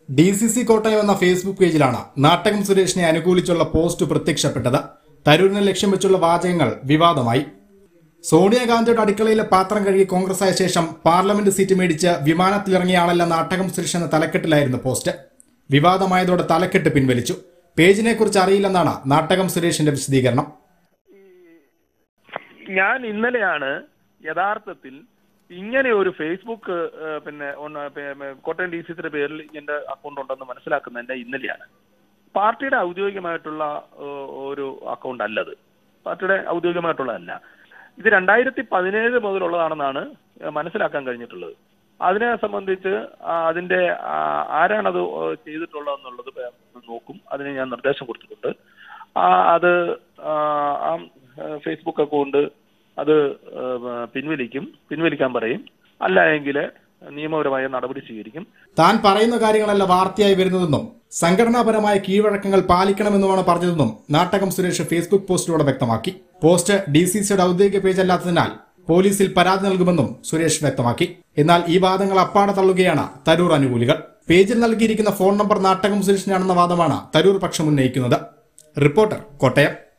D C C Kottayam എന്ന Facebook പേജിലാണ് Nattakam സുരേഷിനെ അനുകൂലിച്ചുള്ള post പ്രത്യക്ഷപ്പെട്ടത് തരൂരിനെ ലക്ഷ്യം വെച്ചുള്ള വാചകങ്ങൾ വിവാദമായി സോണിയാഗാന്ധിയുടെ അടുക്കളയിലെ പാത്രം കഴുകി കോൺഗ്രസ് ആയ ശേഷം പാർലമെന്റ് സീറ്റ് മേടിച്ച് വിമാനത്തിലിറങ്ങിയ ആളല്ല നാട്ടകം സുരേഷ് എന്ന തലക്കെട്ടിലായിരുന്നു പോസ്റ്റ് വിവാദമായതോടെ തലക്കെട്ട് പിൻവലിച്ചു പേജിനെ കുറിച്ച് അറിയില്ലെന്നാണ് നാട്ടകം സുരേഷിന്റെ വിശദീകരണം ഞാൻ ഇന്നലെയാണ് യഥാർത്ഥത്തിൽ ഇങ്ങനെ ഒരു ഫേസ്ബുക്ക് ഏഹ്, പിന്നെ ഒന്ന് പേ- പേ- കോട്ടയം ഡി സി സിയുടെ പേരിൽ എന്റെ അക്കൗണ്ട് ഉണ്ടെന്ന് മനസ്സിലാക്കുന്നതിന്റെ ഇന്നലെയാണ് പാർട്ടിയുടെ ഔദ്യോഗികമായിട്ടുള്ള ഏഹ്, ഒരു അക്കൗണ്ട് അല്ലത് പാർട്ടിയുടെ ഔദ്യോഗികമായിട്ടുള്ളതല്ല ഇത് രണ്ടായിരത്തി പതിനേഴ് മുതലുള്ളതാണെന്നാണ് ഏഹ്, മനസ്സിലാക്കാൻ കഴിഞ്ഞിട്ടുള്ളത് അതിനെ സംബന്ധിച്ച് ആ, അതിന്റെ ആ, ആരാണത് ഏഹ്, ചെയ്തിട്ടുള്ളതെന്നുള്ളത് പേ- നോക്കും അതിന് ഞാൻ നിർദ്ദേശം കൊടുത്തിട്ടുണ്ട് ആ, അത് ആ, ആ ഏഹ്, ഫേസ്ബുക്ക് അക്കൗണ്ട് അത് ഏഹ്, പിൻവലിക്കും പിൻവലിക്കാൻ പറയും അല്ല എങ്കിൽ നിയമപരമായ നടപടി സ്വീകരിക്കും താൻ പറയുന്ന കാര്യങ്ങളല്ല വാർത്തയായി വരുന്നതെന്നും സംഘടനാപരമായ കീഴ്വഴക്കങ്ങൾ പാലിക്കണമെന്നുമാണ് പറഞ്ഞതെന്നും നാട്ടകം സുരേഷ് ഫേസ്ബുക്ക് പോസ്റ്റിലൂടെ വ്യക്തമാക്കി പോസ്റ്റ് ഡി സി സിയുടെ ഔദ്യോഗിക പേജ് അല്ലാത്തതിനാൽ പോലീസിൽ പരാതി നൽകുമെന്നും സുരേഷ് വ്യക്തമാക്കി എന്നാൽ ഈ വാദങ്ങൾ അപ്പാടെ തള്ളുകയാണ് തരൂർ അനുകൂലികൾ പേജിൽ നൽകിയിരിക്കുന്ന ഫോൺ നമ്പർ നാട്ടകം സുരേഷിനാണെന്ന വാദമാണ് തരൂർ പക്ഷം ഉന്നയിക്കുന്നത് റിപ്പോർട്ടർ കോട്ടയം